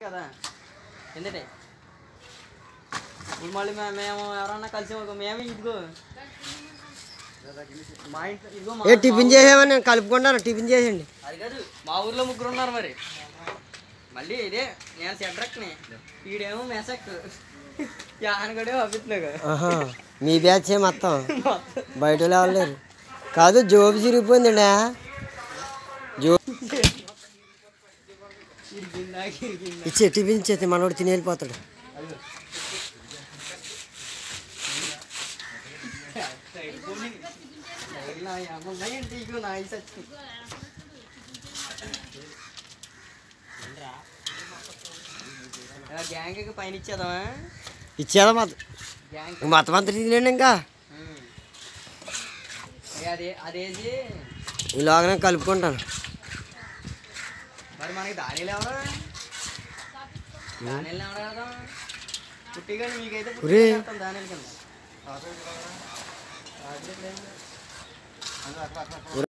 కదా ఎందుకంటే ఇప్పుడు మళ్ళీ మే- మేము ఎవరన్నా కలిసి ఒక- మేము ఇదిగో మా ఇంట్లో ఇదిగో మా- ఏ టిఫిన్ చేసేవని నేను కలుపుకుంటాను టిఫిన్ చేసేయండి అది కాదు మా ఊర్లో ముగ్గురు ఉన్నారు మరి మళ్ళీ ఇదే నేను సెడ్రక్ని ఈడేమో మెసక్ యానగడే పంపిస్తున్నాగా ఆహా మీ బ్యాచ్ మొత్తం బయట వాళ్ళు ఎవరు లేరు కాదు జోబు చిరిగిపోయిందండి జో ఇరిగిందా ఇరిగిందా ఇచ్చే టిఫిన్ ఇచ్చేస్తే మనోడు తిని వెళ్ళిపోతాడు అదిగో. సైడ్ పోనీ. సైడ్ నా యాభై ఉన్నాయండి ఇగో నా ఐస్ వచ్చింది ఇలా గ్యాంగ్కి పైన ఇచ్చేద్దామా ఇచ్చేదా మొత్తం గ్యాంగ్ మొత్తం అంతా తినండి ఇంకా అదే అదేసి ఈలోగానే కలుపుకుంటాను మరి మనకి దానిలో ఎవరు దానిలో ఎవరు వెళ్దాం పుట్టిగా మీకైతే ఒరే. పుట్టిగా దానిల కింద